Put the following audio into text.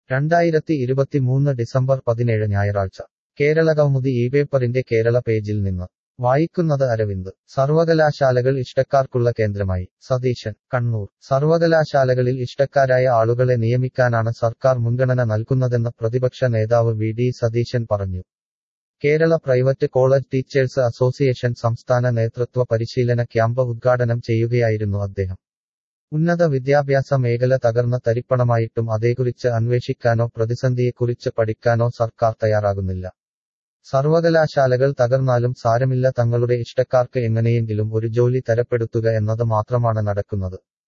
രണ്ടായിരത്തി ഇരുപത്തിമൂന്ന് ഡിസംബർ പതിനേഴ് ഞായറാഴ്ച കേരളകൗമുദി ഈ പേപ്പറിന്റെ കേരള പേജിൽ നിന്ന് വായിക്കുന്നത് അരവിന്ദ് സർവകലാശാലകൾ ഇഷ്ടക്കാർക്കുള്ള കേന്ദ്രമായി സതീശൻ കണ്ണൂർ സർവകലാശാലകളിൽ ഇഷ്ടക്കാരായ ആളുകളെ നിയമിക്കാനാണ് സർക്കാർ മുൻഗണന നൽകുന്നതെന്ന് പ്രതിപക്ഷ നേതാവ് വി ഡി സതീശൻ പറഞ്ഞു Kerala private college teachers association സംസ്ഥാന നേതൃത്വ പരിശീലന ക്യാമ്പ് ഉദ്ഘാടനം ചെയ്യുകയായിരുന്നു അദ്ദേഹം ഉന്നത വിദ്യാഭ്യാസ മേഖല തകർന്ന തരിപ്പണമായിട്ടും അതേക്കുറിച്ച് അന്വേഷിക്കാനോ പ്രതിസന്ധിയെക്കുറിച്ച് പഠിക്കാനോ സർക്കാർ തയ്യാറാകുന്നില്ല സർവകലാശാലകൾ തകർന്നാലും സാരമില്ല തങ്ങളുടെ ഇഷ്ടക്കാർക്ക് എങ്ങനെയെങ്കിലും ഒരു ജോലി തരപ്പെടുത്തുക എന്നത് മാത്രമാണ് നടക്കുന്നത്